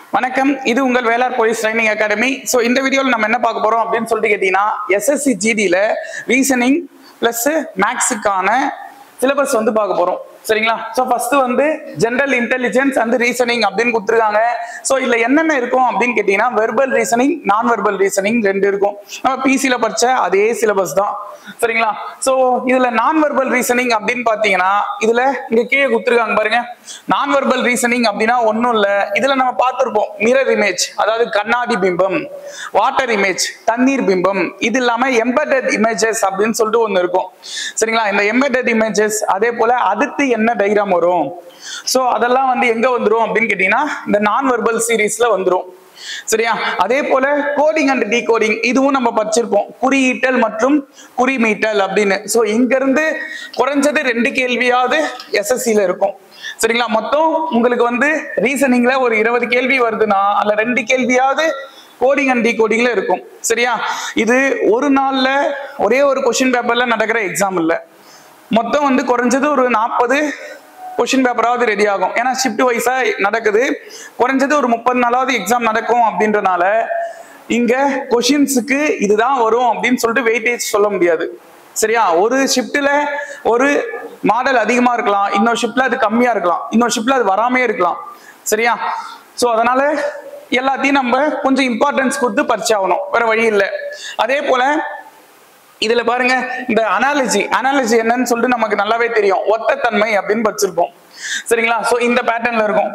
வணக்கம் இது உங்கள் Velar police training academy so இந்த வீடியோவில் நம்ம என்ன பார்க்க போறோம் அப்படின்னு சொல்லிட்டு கேட்டீங்கன்னா எஸ்எஸ்சி ஜிடியில் ரீசனிங் ப்ளஸ் மேக்ஸுக்கான சிலபஸ் வந்து பார்க்க போறோம் சரிங்களா ஸோ ஃபர்ஸ்ட் வந்து ஜென்ரல் இன்டெலிஜென்ஸ் அண்ட் ரீசனிங் அப்படின்னு கொடுத்துருக்காங்க ஸோ இதுல என்னென்ன இருக்கும் அப்படின்னு கேட்டீங்கன்னா verbal reasoning non verbal reasoning ரெண்டு இருக்கும் நம்ம பிசியில் படிச்ச அதே சிலபஸ் தான் சரிங்களா ஸோ இதுல நான் வெர்பல் ரீசனிங் அப்படின்னு பார்த்தீங்கன்னா இதுல இங்க கீழே கொடுத்துருக்காங்க பாருங்க நான் வெர்பல் ரீசனிங் அப்படின்னா ஒன்றும் இல்லை இதுல நம்ம பார்த்துருப்போம் மிரர் இமேஜ் அதாவது கண்ணாடி பிம்பம் வாட்டர் இமேஜ் தண்ணீர் பிம்பம் இது இல்லாம எம்பெடட் இமேஜஸ் அப்படின்னு சொல்லிட்டு ஒன்று இருக்கும் சரிங்களா இந்த எம்பெடட் இமேஜஸ் அதே போல அடுத்து என்ன டைக்ராம் வரும் ஸோ அதெல்லாம் வந்து எங்க வந்துரும் அப்படின்னு கேட்டீங்கன்னா இந்த நான் வெர்பல் சீரீஸ்ல வந்துரும் சரியா அதே போல கோடிங் அண்ட் டீகோடிங் இதுவும் நம்ம படிச்சிருப்போம் குறியீட்டல் மற்றும் குறிமீட்டல் அப்படின்னு ஸோ இங்க இருந்து குறைஞ்சது ரெண்டு கேள்வியாவது எஸ்எஸ்சில இருக்கும் சரிங்களா மொத்தம் உங்களுக்கு வந்து ரீசனிங்ல ஒரு இருபது கேள்வி வருதுன்னா அதுல ரெண்டு கேள்வியாவது கோடிங் அண்ட் டீகோடிங்ல இருக்கும் சரியா இது ஒரு நாள்ல ஒரே ஒரு கொஸ்டின் பேப்பர்ல நடக்கிற எக்ஸாம் இல்லை மொத்தம் வந்து குறைஞ்சது ஒரு நாற்பது கொஷின் பேப்பராவது ரெடி ஆகும் ஏன்னா ஷிஃப்ட் வைஸா நடக்குது குறைஞ்சது ஒரு முப்பது நாளாவது எக்ஸாம் நடக்கும் அப்படின்றனால இங்க கொஷின்ஸுக்கு இதுதான் வரும் அப்படின்னு சொல்லிட்டு வெயிட்டேஜ் சொல்ல முடியாது சரியா ஒரு ஷிஃப்ட்ல ஒரு மாடல் அதிகமா இருக்கலாம் இன்னொரு ஷிஃப்ட்ல அது கம்மியா இருக்கலாம் இன்னொரு ஷிஃப்ட்ல அது வராமே இருக்கலாம் சரியா ஸோ அதனால எல்லாத்தையும் நம்ம கொஞ்சம் இம்பார்ட்டன்ஸ் கொடுத்து பறிச்சாகணும் வேற வழி இல்லை அதே போல இதுல பாருங்க இந்த அனாலஜி அனாலஜி என்னன்னு சொல்லிட்டு நமக்கு நல்லாவே தெரியும் ஒத்த தன்மை அப்படின்னு படிச்சிருப்போம் சரிங்களா சோ இந்த பேட்டர்ன்ல இருக்கும்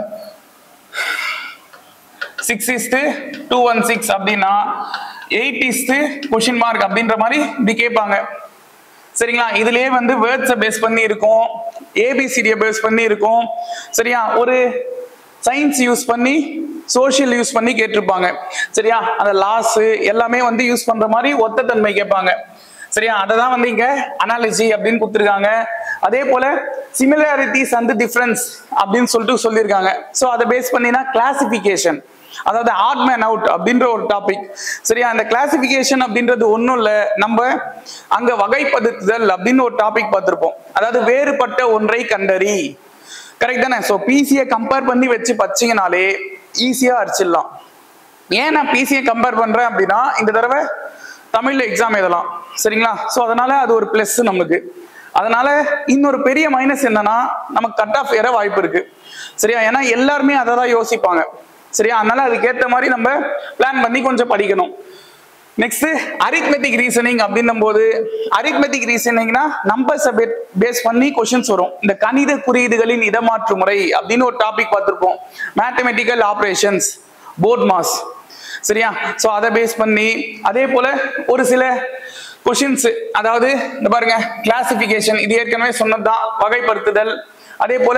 six is to two one six அப்படின்னா எயிட் இஸ்டு கொஷின் மார்க் அப்படின்ற மாதிரி இப்படி கேட்பாங்க சரிங்களா இதுலயே வந்து வேர்ட்ஸை பேஸ் பண்ணி இருக்கும் ஏபிசிடியை பேஸ் பண்ணி இருக்கும் சரியா ஒரு சயின்ஸ் யூஸ் பண்ணி சோஷியல் யூஸ் பண்ணி கேட்டிருப்பாங்க சரியா அந்த லாஸ் எல்லாமே வந்து யூஸ் பண்ற மாதிரி ஒத்த தன்மை கேட்பாங்க சரியா அதை தான் வந்து இங்க அனாலஜி அப்படின்னு கொடுத்துருக்காங்க அதே போல சிமிலாரிட்டிஸ் அண்ட் டிஃபரன்ஸ் அப்படின்னு சொல்லிட்டு சொல்லியிருக்காங்க ஸோ அதை பேஸ் பண்ணினா கிளாசிபிகேஷன் அதாவது ஆட் மேன் அவுட் அப்படின்ற ஒரு டாபிக் சரியா அந்த கிளாசிபிகேஷன் அப்படின்றது ஒன்றும் இல்லை நம்ம அங்க வகைப்படுத்துதல் அப்படின்னு ஒரு டாபிக் பார்த்துருப்போம் அதாவது வேறுபட்ட ஒன்றை கண்டறி கரெக்ட் தானே ஸோ பிசியை கம்பேர் பண்ணி வச்சு பச்சிங்கனாலே ஈஸியாக அடிச்சிடலாம் ஏன் நான் பிசியை கம்பேர் பண்றேன் அப்படின்னா இந்த தடவை தமிழ்ல எக்ஸாம் எழுதலாம் சரிங்களா ஸோ அதனால அது ஒரு பிளஸ் நமக்கு அதனால இன்னொரு பெரிய மைனஸ் என்னன்னா நமக்கு கட் ஆஃப் ஏற வாய்ப்பு இருக்கு சரியா ஏன்னா எல்லாருமே அதை தான் யோசிப்பாங்க சரியா அதனால அதுக்கேற்ற மாதிரி நம்ம பிளான் பண்ணி கொஞ்சம் படிக்கணும் நெக்ஸ்ட் அரித்மெட்டிக் ரீசனிங் அப்படின்னும் போது அரித்மெட்டிக் ரீசனிங்னா நம்பர்ஸ் பேஸ் பண்ணி கொஷின்ஸ் வரும் இந்த கணித குறியீடுகளின் இடமாற்று முறை அப்படின்னு ஒரு டாபிக் பார்த்துருப்போம் மேத்தமெட்டிக்கல் ஆப்ரேஷன்ஸ் போர்ட் மாஸ் சரியா ஸோ அதை பேஸ் பண்ணி அதே போல ஒரு சில கொஷின்ஸ் அதாவது இந்த பாருங்க கிளாசிபிகேஷன் இது ஏற்கனவே சொன்னதுதான் வகைப்படுத்துதல் அதே போல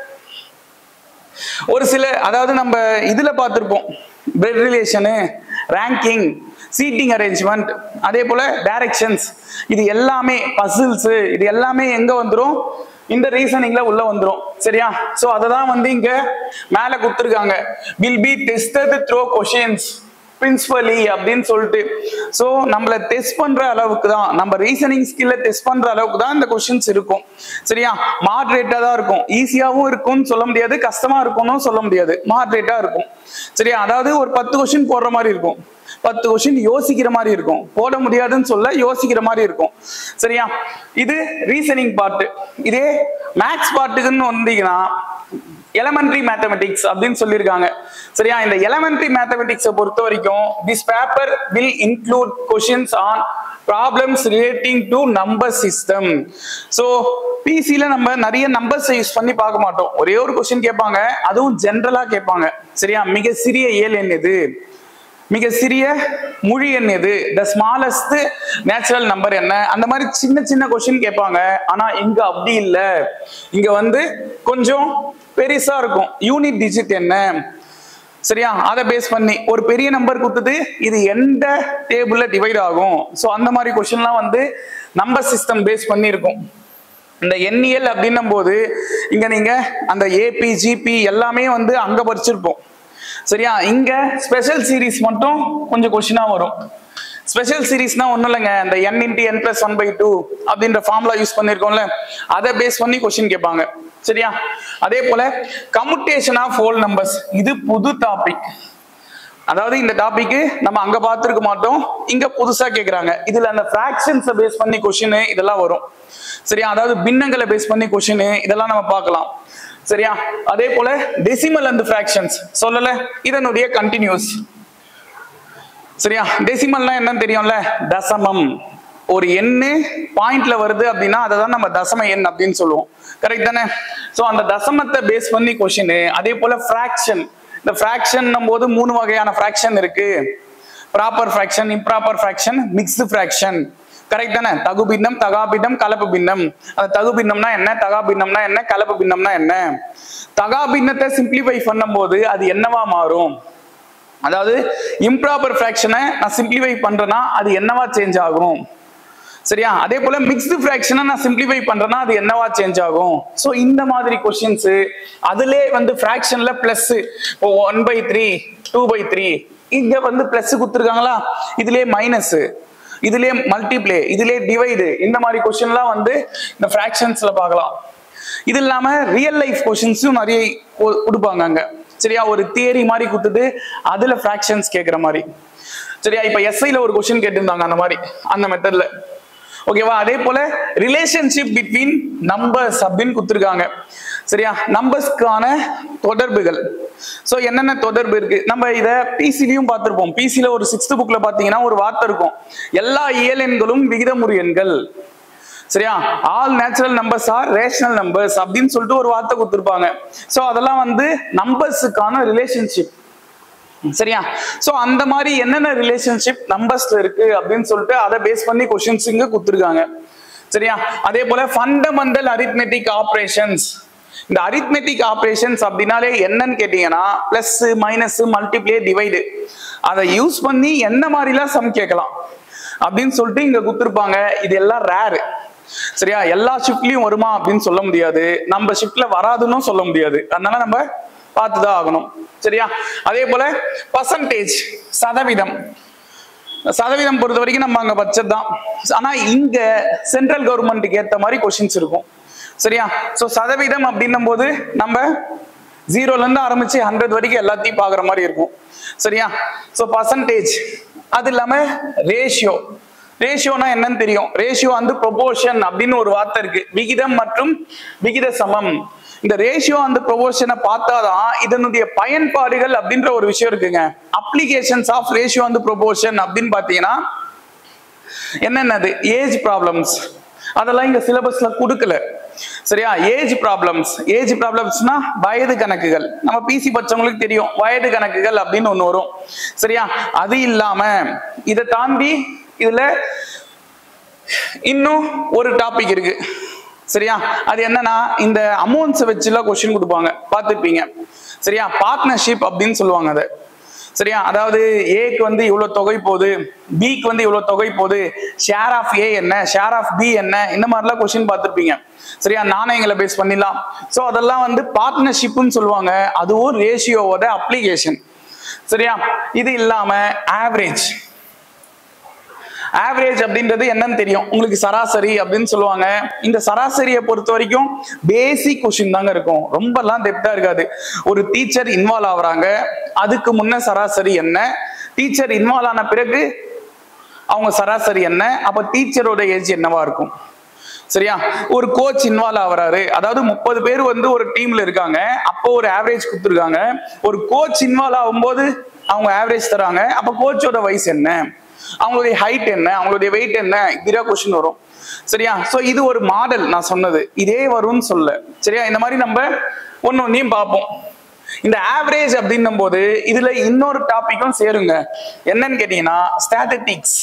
ஒரு சில அதாவது நம்ம இதுல பார்த்துருப்போம் blood relation ranking seating arrangement அதே போல டைரக்ஷன்ஸ் இது எல்லாமே பசில்ஸ் இது எல்லாமே எங்க வந்துரும் இந்த ரீசனிங்ல உள்ள வந்துரும் சரியா சோ அதை தான் வந்து இங்க மேல கொடுத்துருக்காங்க will be tested through questions principally அப்படின்னு சொல்லிட்டு ஸோ நம்மள டெஸ்ட் பண்ற அளவுக்கு தான் நம்ம ரீசனிங் ஸ்கில்ல டெஸ்ட் பண்ற அளவுக்கு தான் இந்த கொஷின்ஸ் இருக்கும் சரியா மாட்ரேட்டா தான் இருக்கும் ஈஸியாவும் இருக்கும்னு சொல்ல முடியாது கஷ்டமா இருக்கும்னு சொல்ல முடியாது மாட்ரேட்டா இருக்கும் சரியா அதாவது ஒரு பத்து கொஷின் போடுற மாதிரி இருக்கும் பத்து கொஷின் யோசிக்கிற மாதிரி இருக்கும் போட முடியாதுன்னு சொல்ல யோசிக்கிற மாதிரி இருக்கும் சரியா இது ரீசனிங் பார்ட்டு இதே மேக்ஸ் பார்ட்டுக்குன்னு வந்தீங்கன்னா எலமெண்ட்ரி மேத்தமெட்டிக்ஸ் அப்படின்னு சொல்லியிருக்காங்க சரியா இந்த எலமெண்ட்ரி மேத்தமெட்டிக்ஸை பொறுத்த வரைக்கும் this paper will include questions on problems relating to number system so பிசியில் நம்ம நிறைய நம்பர்ஸ் யூஸ் பண்ணி பார்க்க மாட்டோம் ஒரே ஒரு கொஸ்டின் கேட்பாங்க அதுவும் ஜென்ரலாக கேட்பாங்க சரியா மிக சிறிய ஏல் எண் எது மிக சிறிய மொழி எண் எது த ஸ்மாலஸ்ட் நேச்சுரல் நம்பர் என்ன அந்த மாதிரி சின்ன சின்ன கொஸ்டின் கேட்பாங்க ஆனா இங்க அப்படி இல்லை இங்க வந்து கொஞ்சம் பெருசா இருக்கும் யூனிட் டிஜிட் என்ன சரியா அதை பேஸ் பண்ணி ஒரு பெரிய நம்பர் கொடுத்தது இது எந்த டேபிள்ல டிவைட் ஆகும் ஸோ அந்த மாதிரி கொஸ்டின்லாம் வந்து நம்பர் சிஸ்டம் பேஸ் பண்ணி இருக்கும் இந்த எண்ணியல் அப்படின்னும் போது இங்க நீங்க அந்த ஏபி ஜிபி எல்லாமே வந்து அங்க படிச்சிருப்போம் சரியா இங்க ஸ்பெஷல் சீரிஸ் மட்டும் கொஞ்சம் கொஸ்டினா வரும் ஸ்பெஷல் சீரிஸ்னா ஒன்றும் இல்லைங்க இந்த n into n plus one by two அப்படின்ற ஃபார்முலா யூஸ் பண்ணியிருக்கோம்ல அதை பேஸ் பண்ணி கொஸ்டின் கேட்பாங்க சரியா அதே போல கம்யூட்டேஷன் ஆஃப் ஹோல் நம்பர்ஸ் இது புது டாபிக் அதாவது இந்த டாபிக் நம்ம அங்க பார்த்திருக்க மாட்டோம் இங்க புதுசா கேக்குறாங்க இதுல அந்த பிராக்ஷன்ஸ் பேஸ் பண்ணி கொஸ்டின் இதெல்லாம் வரும் சரியா அதாவது பின்னங்களை பேஸ் பண்ணி கொஸ்டின் இதெல்லாம் நம்ம பார்க்கலாம் சரியா அதே போல டெசிமல் அண்ட் பிராக்ஷன்ஸ் சொல்லல இதனுடைய கண்டினியூஸ் சரியா டெசிமல்னா என்னன்னு தெரியும்ல தசமம் ஒரு எண்ணு பாயிண்ட்ல வருது அப்படின்னா அதை தான் நம்ம தசம எண் அப்படின்னு சொல்லுவோம் கரெக்ட் தானே ஸோ அந்த தசமத்தை பேஸ் பண்ணி கொஷின் அதே போல ஃப்ராக்ஷன் இந்த ஃப்ராக்ஷன் போது மூணு வகையான ஃப்ராக்ஷன் இருக்கு proper fraction improper fraction mixed fraction correct தானே தகு பின்னம் தகா பின்னம் கலப்பு பின்னம் அந்த தகு பின்னம்னா என்ன தகா பின்னம்னா என்ன கலப்பு பின்னம்னா என்ன தகா பின்னத்தை சிம்பிளிஃபை பண்ணும்போது அது என்னவா மாறும் அதாவது இம்ப்ராப்பர் ஃப்ராக்ஷனை நான் சிம்பிளிஃபை பண்றேன்னா அது என்னவா சேஞ்ச் ஆகும் சரியா அதே போல மிக்ஸ்டு ஃப்ராக்ஷனை நான் சிம்பிளிஃபை பண்றேன்னா அது என்னவா சேஞ்ச் ஆகும் ஸோ இந்த மாதிரி கொஸ்டின்ஸ் அதுலே வந்து ஃப்ராக்ஷன்ல பிளஸ் இப்போ one by three two by three இங்க வந்து பிளஸ் கொடுத்துருக்காங்களா இதுலயே மைனஸ் இதுலயே மல்டிப்ளே இதுலயே டிவைடு இந்த மாதிரி கொஸ்டின்லாம் வந்து இந்த ஃப்ராக்ஷன்ஸ்ல பார்க்கலாம் இது இல்லாம ரியல் லைஃப் கொஸ்டின்ஸும் நிறைய கொ- கொடுப்பாங்க அங்க சரியா ஒரு தியரி மாதிரி கொடுத்துட்டு அதுல ஃப்ராக்ஷன்ஸ் கேட்குற மாதிரி சரியா இப்ப எஸ்ஐல ஒரு கொஸ்டின் கேட்டிருந்தாங்க அந்த மாதிரி அந்த மெத்தட்ல ஓகேவா அதே போல ரிலேஷன்ஷிப் பிட்வீன் நம்பர்ஸ் அப்படின்னு கொடுத்துருக்காங்க சரியா நம்பர்ஸ்க்கான தொடர்புகள் சோ என்னென்ன தொடர்பு இருக்கு நம்ம இத பிசிலையும் பார்த்திருப்போம் பிசில ஒரு சிக்ஸ்த் புக்ல பாத்தீங்கன்னா ஒரு வார்த்தை இருக்கும் எல்லா இயல் எண்களும் விகிதமுறு எண்கள் சரியா all natural numbers are rational numbers அப்படின்னு சொல்லிட்டு ஒரு வார்த்தை கொடுத்துருப்பாங்க சோ அதெல்லாம் வந்து நம்பர்ஸுக்கான ரிலேஷன்ஷிப் சரியா சோ அந்த மாதிரி என்னென்ன ரிலேஷன்ஷிப் நம்பர்ஸ்ல இருக்கு அப்படின்னு சொல்லிட்டு அதை பேஸ் பண்ணி கொஸ்டின்ஸ் இங்க கொடுத்துருக்காங்க சரியா அதே போல ஃபண்டமெண்டல் அரித்மெட்டிக் ஆப்ரேஷன்ஸ் இந்த அரித்மெட்டிக் ஆப்ரேஷன்ஸ் அப்படின்னாலே என்னன்னு கேட்டீங்கன்னா பிளஸ் மைனஸ் மல்டிப்ளே டிவைடு அதை யூஸ் பண்ணி என்ன மாதிரிலாம் சம் கேட்கலாம் அப்படின்னு சொல்லிட்டு இங்க கொடுத்துருப்பாங்க இது எல்லாம் ரேரு சரியா எல்லா ஷிஃப்ட்லயும் வருமா அப்படின்னு சொல்ல முடியாது நம்ம ஷிஃப்ட்ல வராதுன்னு சொல்ல முடியாது அதனால நம்ம பார்த்துதான் ஆகணும் சரியா அதே போல பர்சன்டேஜ் சதவீதம் சதவீதம் பொறுத்த வரைக்கும் நம்ம அங்க வச்சது தான் ஆனா இங்க சென்ட்ரல் கவர்மெண்ட்டுக்கு ஏத்த மாதிரி கொஸ்டின்ஸ் இருக்கும் சரியா சோ சதவீதம் அப்படின்னும் போது நம்ம ஜீரோல இருந்து ஆரம்பிச்சு ஹண்ட்ரட் வரைக்கும் எல்லாத்தையும் பாக்குற மாதிரி இருக்கும் சரியா சோ பர்சன்டேஜ் அது இல்லாம ரேஷியோ ரேஷியோனா என்னன்னு தெரியும் ரேஷியோ வந்து ப்ரொபோர்ஷன் அப்படின்னு ஒரு வார்த்தை இருக்கு விகிதம் மற்றும் விகித சமம் இந்த ரேஷியோ அந்த ப்ரொபோர்ஷனை பார்த்தாதான் இதனுடைய பயன்பாடுகள் அப்படின்ற ஒரு விஷயம் இருக்குங்க அப்ளிகேஷன்ஸ் ஆஃப் ரேஷியோ வந்து ப்ரொபோர்ஷன் அப்படின்னு பாத்தீங்கன்னா என்னென்னது ஏஜ் ப்ராப்ளம்ஸ் அதெல்லாம் இங்க சிலபஸ்ல கொடுக்கல சரியா ஏஜ் ப்ராப்ளம்ஸ் ஏஜ் ப்ராப்ளம்ஸ்னா வயது கணக்குகள் நம்ம பிசி பச்சவங்களுக்கு தெரியும் வயது கணக்குகள் அப்படின்னு ஒண்ணு வரும் சரியா அது இல்லாம இதை தாண்டி இதுல இன்னும் ஒரு டாபிக் இருக்கு சரியா அது என்னன்னா இந்த அமௌண்ட்ஸ் வச்சுலாம் கொஸ்டின் கொடுப்பாங்க பார்த்துருப்பீங்க சரியா பார்ட்னர்ஷிப் அப்படின்னு சொல்லுவாங்க அதை சரியா அதாவது ஏக்கு வந்து இவ்வளவு தொகை போகுது பிக்கு வந்து இவ்வளவு தொகை போகுது ஷேர் ஆஃப் ஏ என்ன ஷேர் ஆஃப் பி என்ன இந்த மாதிரிலாம் கொஸ்டின் பார்த்துருப்பீங்க சரியா நாணயங்களை பேஸ் பண்ணிடலாம் ஸோ அதெல்லாம் வந்து பார்ட்னர்ஷிப்னு சொல்லுவாங்க அதுவும் ரேஷியோவோட அப்ளிகேஷன் சரியா இது இல்லாம ஆவரேஜ் ஆவரேஜ் அப்படின்றது என்னன்னு தெரியும் உங்களுக்கு சராசரி அப்படின்னு சொல்லுவாங்க இந்த சராசரியை பொறுத்த வரைக்கும் பேசிக் கொஸ்டின் தாங்க இருக்கும் ரொம்பலாம் டெப்தா இருக்காது ஒரு டீச்சர் இன்வால்வ் ஆகுறாங்க அதுக்கு முன்ன சராசரி என்ன டீச்சர் இன்வால்வ் ஆன பிறகு அவங்க சராசரி என்ன அப்ப டீச்சரோட ஏஜ் என்னவா இருக்கும் சரியா ஒரு கோச் இன்வால்வ் ஆகுறாரு அதாவது முப்பது பேர் வந்து ஒரு டீம்ல இருக்காங்க அப்போ ஒரு ஆவரேஜ் கொடுத்துருக்காங்க ஒரு கோச் இன்வால்வ் ஆகும்போது அவங்க ஆவரேஜ் தராங்க அப்ப கோச்சோட வயசு என்ன அவங்களுடைய ஹைட் என்ன அவங்களுடைய வெயிட் என்ன இப்படிதான் கொஸ்டின் வரும் சரியா சோ இது ஒரு மாடல் நான் சொன்னது இதே வரும்னு சொல்ல சரியா இந்த மாதிரி நம்ம ஒன்னு ஒன்னையும் பார்ப்போம் இந்த ஆவரேஜ் அப்படின்னும் போது இதுல இன்னொரு டாபிக்கும் சேருங்க என்னன்னு கேட்டீங்கன்னா ஸ்டாட்டிஸ்டிக்ஸ்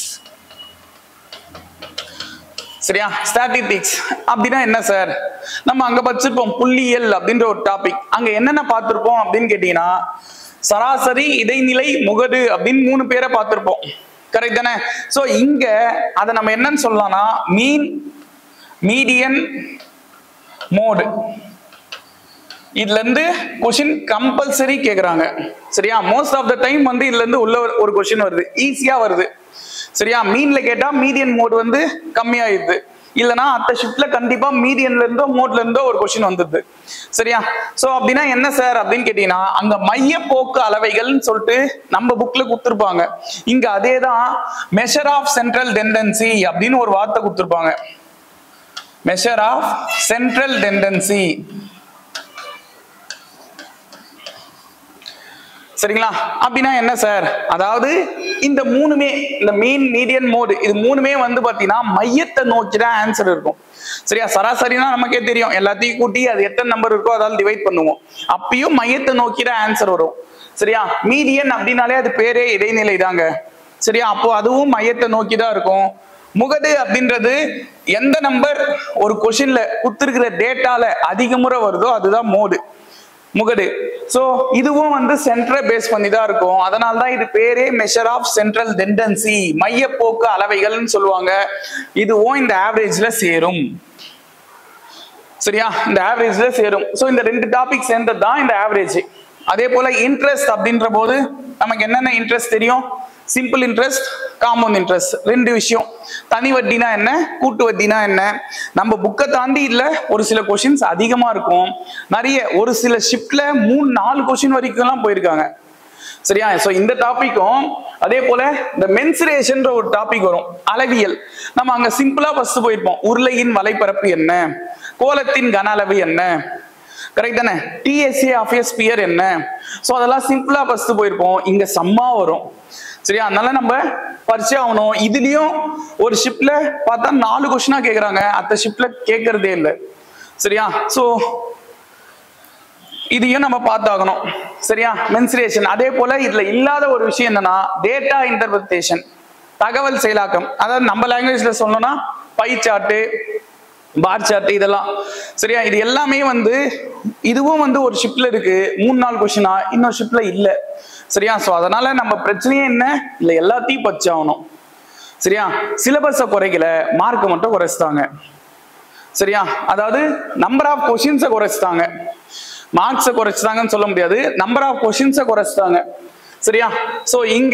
சரியா ஸ்டாட்டிஸ்டிக்ஸ் அப்படின்னா என்ன சார் நம்ம அங்க படிச்சிருப்போம் புள்ளியியல் அப்படின்ற ஒரு டாபிக் அங்க என்னென்ன பார்த்திருப்போம் அப்படின்னு கேட்டீங்கன்னா சராசரி இடைநிலை முகடு அப்படின்னு மூணு பேரை பார்த்திருப்போம் கரெக்ட் தானே சோ இங்க அதை நம்ம என்னன்னு சொல்லலாம்னா மீன் மீடியன் மோடு இதுல இருந்து கொஸ்டின் கம்பல்சரி கேக்குறாங்க சரியா மோஸ்ட் ஆஃப் த டைம் வந்து இதுல இருந்து உள்ள ஒரு- ஒரு கொஸ்டின் வருது ஈஸியா வருது சரியா மீன்ல கேட்டா மீடியன் மோட் வந்து கம்மியாயிருது இல்லனா அடுத்த ஷிஃப்ட்ல கண்டிப்பா மீடியன்ல இருந்தோ மோட்ல இருந்தோ ஒரு கொஸ்டின் வந்துருது சரியா சோ அப்படின்னா என்ன சார் அப்படின்னு கேட்டீங்கன்னா அங்க மைய போக்கு அளவைகள்னு சொல்லிட்டு நம்ம புக்ல கொடுத்துருப்பாங்க இங்க அதே தான் மெஷர் ஆஃப் சென்ட்ரல் டெண்டன்சி அப்படின்னு ஒரு வார்த்தை கொடுத்துருப்பாங்க மெஷர் ஆஃப் சென்ட்ரல் டெண்டன்சி சரிங்களா அப்படின்னா என்ன சார் அதாவது இந்த மூணுமே இந்த மீன் மீடியன் மோடு இது மூணுமே வந்து பாத்தீங்கன்னா மையத்தை நோக்கி தான் ஆன்சர் இருக்கும் சரியா சராசரினா நமக்கே தெரியும் எல்லாத்தையும் கூட்டி அது எத்தனை நம்பர் இருக்கோ அதால டிவைட் பண்ணுவோம் அப்பயும் மையத்தை நோக்கி தான் ஆன்சர் வரும் சரியா மீடியன் அப்படின்னாலே அது பேரே இடைநிலை தாங்க சரியா அப்போ அதுவும் மையத்தை நோக்கி தான் இருக்கும் முகடு அப்படின்றது எந்த நம்பர் ஒரு கொஷின்ல குத்துருக்கிற டேட்டால அதிக முறை வருதோ அதுதான் மோடு முகடு சோ இதுவும் வந்து சென்டரை பேஸ் பண்ணி தான் இருக்கும் அதனால தான் இது பேரே மெஷர் ஆஃப் சென்ட்ரல் டெண்டன்சி மையப்போக்கு அளவைகள்னு சொல்லுவாங்க இதுவும் இந்த ஆவரேஜ்ல சேரும் சரியா இந்த ஆவரேஜ்ல சேரும் சோ இந்த ரெண்டு டாபிக் சேர்ந்தது தான் இந்த ஆவரேஜ் அதே போல இன்ட்ரெஸ்ட் அப்படின்ற போது நமக்கு என்னென்ன இன்ட்ரெஸ்ட் தெரியும் சிம்பிள் இன்ட்ரெஸ்ட் காம்பவுண்ட் இன்ட்ரெஸ்ட் ரெண்டு விஷயம் தனி வட்டினா என்ன கூட்டு வட்டினா என்ன நம்ம புக்கை தாண்டி இல்ல ஒரு சில கொஷின்ஸ் அதிகமா இருக்கும் நிறைய ஒரு சில ஷிஃப்ட்ல மூணு நாலு கொஷின் வரைக்கும்லாம் போயிருக்காங்க சரியா சோ இந்த டாபிக்கும் அதே போல இந்த மென்சுரேஷன்ற ஒரு டாபிக் வரும் அளவியல் நம்ம அங்க சிம்பிளா ஃபர்ஸ்ட் போயிருப்போம் உருளையின் வலைப்பரப்பு என்ன கோலத்தின் கன அளவு என்ன கரெக்ட் தானே டிஎஸ்சி ஆஃப் எ ஸ்பியர் என்ன சோ அதெல்லாம் சிம்பிளா ஃபர்ஸ்ட் போயிருப்போம் இங்க சம்மா வரும் சரியா அதனால நம்ம பரிச்சை ஆகணும் இதுலயும் ஒரு ஷிப்ல பார்த்தா நாலு கொஸ்டினா கேக்குறாங்க அடுத்த ஷிப்ல கேட்கறதே இல்லை சரியா சோ இதையும் நம்ம பார்த்தாகணும் சரியா மென்சுரேஷன் அதே போல இதுல இல்லாத ஒரு விஷயம் என்னன்னா டேட்டா இன்டர்பிரேஷன் தகவல் செயலாக்கம் அதாவது நம்ம லாங்குவேஜ்ல சொல்லணும்னா பை சார்ட்டு பார் சார்ட் இதெல்லாம் சரியா இது எல்லாமே வந்து இதுவும் வந்து ஒரு ஷிப்ல இருக்கு மூணு நாள் கொஸ்டினா இன்னொரு ஷிப்ல இல்ல சரியா சோ அதனால நம்ம பிரச்சனையே என்ன இல்ல எல்லாத்தையும் பச்சாகணும் சரியா சிலபஸை குறைக்கல மார்க்கை மட்டும் குறைச்சிட்டாங்க சரியா அதாவது நம்பர் ஆஃப் கொஷின்ஸை குறைச்சிட்டாங்க மார்க்ஸை குறைச்சிட்டாங்கன்னு சொல்ல முடியாது நம்பர் ஆஃப் கொஷின்ஸை குறைச்சிட்டாங்க சரியா சோ இங்க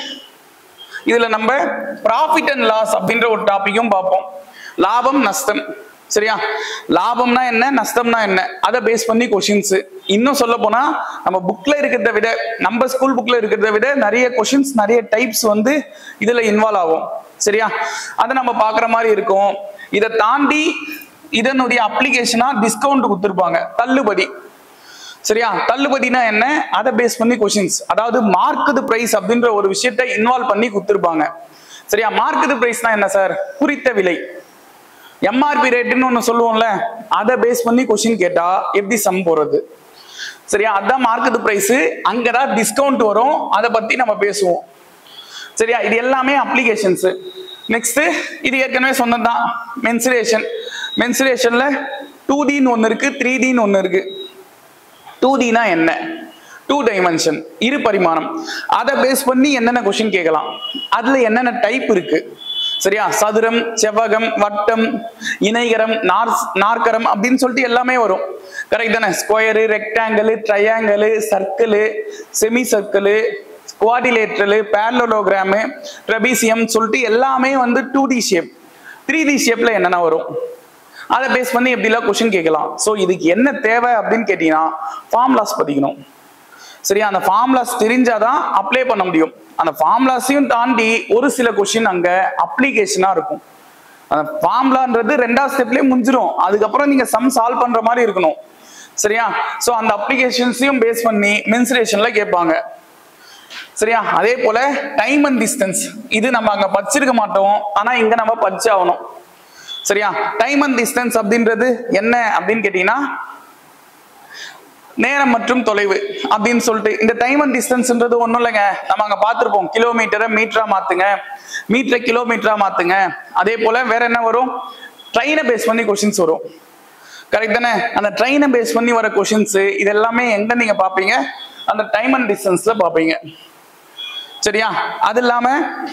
இதுல நம்ம ப்ராஃபிட் அண்ட் லாஸ் அப்படின்ற ஒரு டாபிக்கும் பார்ப்போம் லாபம் நஷ்டம் சரியா லாபம்னா என்ன நஷ்டம்னா என்ன அதை பேஸ் பண்ணி கொஷின்ஸ் இன்னும் சொல்ல போனா நம்ம புக்ல இருக்கிறத விட நம்ம ஸ்கூல் புக்ல இருக்கிறத விட நிறைய கொஷின்ஸ் நிறைய டைப்ஸ் வந்து இதுல இன்வால்வ் ஆகும் சரியா அதை நம்ம பாக்குற மாதிரி இருக்கும் இதை தாண்டி இதனுடைய அப்ளிகேஷனா டிஸ்கவுண்ட் கொடுத்துருப்பாங்க தள்ளுபடி சரியா தள்ளுபடினா என்ன அதை பேஸ் பண்ணி கொஷின்ஸ் அதாவது மார்க்குது பிரைஸ் அப்படின்ற ஒரு விஷயத்தை இன்வால்வ் பண்ணி கொடுத்துருப்பாங்க சரியா மார்க்குது பிரைஸ்னா என்ன சார் குறித்த விலை எம்ஆர்பி ரேட்டுன்னு ஒன்று சொல்லுவோம்ல அதை பேஸ் பண்ணி கொஷின் கேட்டா எப்படி சம் போறது சரியா அதான் மார்க்கெட் பிரைஸ் அங்கதான் டிஸ்கவுண்ட் வரும் அதை பத்தி நம்ம பேசுவோம் சரியா இது எல்லாமே அப்ளிகேஷன்ஸ் நெக்ஸ்ட் இது ஏற்கனவே சொன்னதுதான் மென்சுரேஷன் மென்சுரேஷன்ல டூ டின்னு ஒன்று இருக்கு த்ரீ டின்னு ஒன்று இருக்கு டூ டினா என்ன டூ டைமென்ஷன் இரு பரிமாணம் அதை பேஸ் பண்ணி என்னென்ன கொஸ்டின் கேட்கலாம் அதுல என்னென்ன டைப் இருக்கு சரியா சதுரம் செவ்வகம் வட்டம் இணைகரம் நார் நாற்கரம் அப்படின்னு சொல்லிட்டு எல்லாமே வரும் கரெக்ட் தானே square rectangle triangle circle semi circle quadrilateral parallelogram trapezium சொல்லிட்டு எல்லாமே வந்து two D shape three D ஷேப்ல என்னென்ன வரும் அதை பேஸ் பண்ணி எப்படிலாம் கொஸ்டின் கேட்கலாம் ஸோ இதுக்கு என்ன தேவை அப்படின்னு கேட்டீங்கன்னா ஃபார்முலாஸ் படிக்கணும் சரியா அந்த ஃபார்முலாஸ் தெரிஞ்சாதான் அப்ளை பண்ண முடியும் அந்த ஃபார்முலாஸையும் தாண்டி ஒரு சில கொஸ்டின் அங்க அப்ளிகேஷனா இருக்கும் அந்த ஃபார்முலான்றது ரெண்டாவது ஸ்டெப்லயே முடிஞ்சிடும் அதுக்கப்புறம் நீங்க சம் சால்வ் பண்ற மாதிரி இருக்கணும் சரியா சோ அந்த அப்ளிகேஷன்ஸையும் பேஸ் பண்ணி மென்சுரேஷன்ல கேட்பாங்க சரியா அதே போல டைம் அண்ட் டிஸ்டன்ஸ் இது நம்ம அங்க படிச்சிருக்க மாட்டோம் ஆனா இங்க நம்ம படிச்சாகணும் சரியா டைம் அண்ட் டிஸ்டன்ஸ் அப்படின்றது என்ன அப்படின்னு கேட்டீங்கன்னா நேரம் மற்றும் தொலைவு அப்படின்னு சொல்லிட்டு இந்த டைம் அண்ட் டிஸ்டன்ஸ்ன்றது ஒண்ணும் இல்லைங்க நம்ம அங்க பார்த்திருப்போம் கிலோமீட்டரை மீட்டரா மாத்துங்க மீட்டரை கிலோமீட்டரா மாத்துங்க அதே போல வேற என்ன வரும் ட்ரெயினை பேஸ் பண்ணி கொஸ்டின்ஸ் வரும் கரெக்ட் தானே அந்த ட்ரெயினை பேஸ் பண்ணி வர கொஸ்டின்ஸ் இது எல்லாமே எங்க நீங்க பாப்பீங்க அந்த டைம் அண்ட் டிஸ்டன்ஸ்ல பாப்பீங்க சரியா அது இல்லாம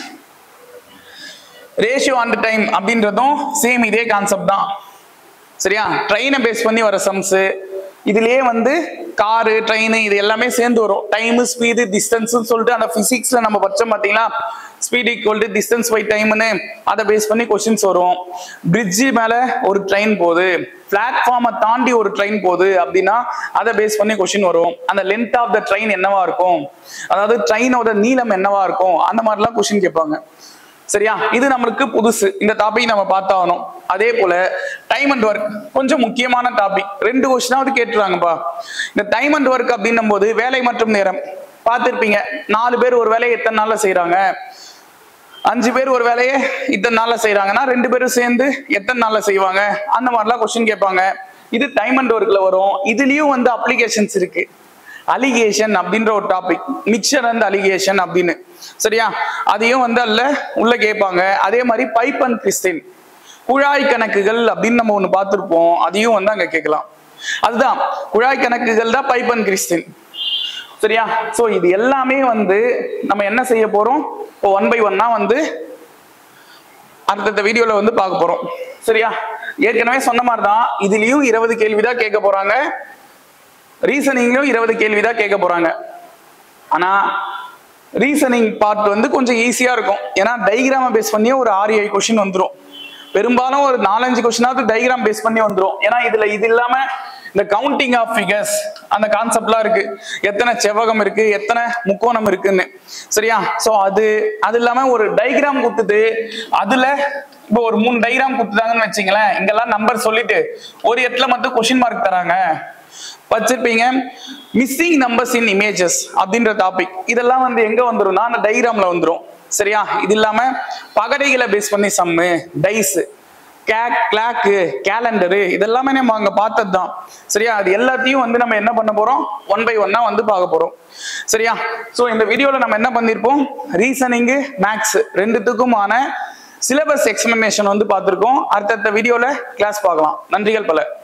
ரேஷியோ அண்ட் டைம் அப்படின்றதும் சேம் இதே கான்செப்ட் தான் சரியா ட்ரெயினை பேஸ் பண்ணி வர சம்ஸ் இதுலயே வந்து காரு ட்ரெயின் இது எல்லாமே சேர்ந்து வரும் டைம் ஸ்பீடு டிஸ்டன்ஸ் சொல்லிட்டு அந்த பிசிக்ஸ்ல நம்ம படிச்சோம் பாத்தீங்களா speed equal to distance by டைம்னு அதை பேஸ் பண்ணி கொஸ்டின்ஸ் வரும் பிரிட்ஜு மேல ஒரு ட்ரெயின் போகுது பிளாட்ஃபார்மை தாண்டி ஒரு ட்ரெயின் போகுது அப்படின்னா அதை பேஸ் பண்ணி கொஸ்டின் வரும் அந்த லென்த் ஆஃப் த ட்ரெயின் என்னவா இருக்கும் அதாவது ட்ரெயினோட நீளம் என்னவா இருக்கும் அந்த மாதிரிலாம் கொஸ்டின் கேட்பாங்க சரியா இது நம்மளுக்கு புதுசு இந்த டாபிக் நம்ம பார்த்தாகணும் அதே போல டைம் அண்ட் ஒர்க் கொஞ்சம் முக்கியமான டாபிக் ரெண்டு கொஸ்டினாவது கேட்டுறாங்கப்பா இந்த டைம் அண்ட் ஒர்க் அப்படின்னும் போது வேலை மற்றும் நேரம் பார்த்திருப்பீங்க நாலு பேர் ஒரு வேலையை எத்தனை நாள்ல செய்றாங்க அஞ்சு பேர் ஒரு வேலையை இத்தனை நாள்ல செய்றாங்கன்னா ரெண்டு பேரும் சேர்ந்து எத்தனை நாள்ல செய்வாங்க அந்த மாதிரிலாம் கொஸ்டின் கேட்பாங்க இது டைம் அண்ட் ஒர்க்ல வரும் இதுலயும் வந்து அப்ளிகேஷன்ஸ் இருக்கு அலிகேஷன் அப்படின்ற ஒரு டாபிக் மிக்சர் அண்ட் அலிகேஷன் அப்படின்னு சரியா அதையும் வந்து அல்ல உள்ள கேட்பாங்க அதே மாதிரி பைப் அண்ட் கிறிஸ்டின் குழாய் கணக்குகள் அப்படின்னு நம்ம ஒண்ணு பார்த்திருப்போம் அதையும் வந்து அங்க கேட்கலாம் அதுதான் குழாய் கணக்குகள் தான் பைப் அண்ட் கிறிஸ்டின் சரியா சோ இது எல்லாமே வந்து நம்ம என்ன செய்ய போறோம் இப்போ ஒன் பை ஒன்னா வந்து அடுத்தடுத்த வீடியோல வந்து பார்க்க போறோம் சரியா ஏற்கனவே சொன்ன மாதிரி தான் இதுலயும் இருபது கேள்விதான் கேட்க போறாங்க ரீசனிங்லயும் இருபது கேள்விதான் கேட்க போறாங்க ஆனா ரீசனிங் பார்ட் வந்து கொஞ்சம் ஈஸியா இருக்கும் ஏன்னா டைகிராம பேஸ் பண்ணியே ஒரு ஆறு ஏழு கொஸ்டின் வந்துரும் பெரும்பாலும் ஒரு நாலஞ்சு கொஸ்டினாவது டைகிராம் பேஸ் பண்ணி வந்துரும் ஏன்னா இதுல இது இல்லாம இந்த கவுண்டிங் ஆஃப் ஃபிகர்ஸ் அந்த கான்செப்ட்லாம் இருக்கு எத்தனை செவ்வகம் இருக்கு எத்தனை முக்கோணம் இருக்குன்னு சரியா சோ அது அது இல்லாம ஒரு டைகிராம் கொடுத்துட்டு அதுல இப்போ ஒரு மூணு டைகிராம் கொடுத்துட்டாங்கன்னு வச்சுங்களேன் இங்கெல்லாம் நம்பர் சொல்லிட்டு ஒரு இடத்துல மட்டும் கொஸ்டின் மார்க் தராங்க வச்சிருப்பீங்க மிஸ்ஸிங் நம்பர்ஸ் இன் இமேஜஸ் அப்படின்ற டாபிக் இதெல்லாம் வந்து எங்க வந்துரும்னா அந்த டைகிராம்ல வந்துரும் சரியா இது இல்லாம பகடைகளை பேஸ் பண்ணி சம்மு டைஸ் கேக் கிளாக்கு கேலண்டரு இதெல்லாமே நம்ம அங்க பார்த்தது தான் சரியா அது எல்லாத்தையும் வந்து நம்ம என்ன பண்ண போறோம் ஒன் பை ஒன்னா வந்து பார்க்க போறோம் சரியா சோ இந்த வீடியோல நம்ம என்ன பண்ணிருப்போம் ரீசனிங்கு மேக்ஸ் ரெண்டுத்துக்குமான சிலபஸ் எக்ஸ்பிளனேஷன் வந்து பார்த்திருக்கோம் அடுத்தடுத்த வீடியோல கிளாஸ் பார்க்கலாம் நன்றிகள் பல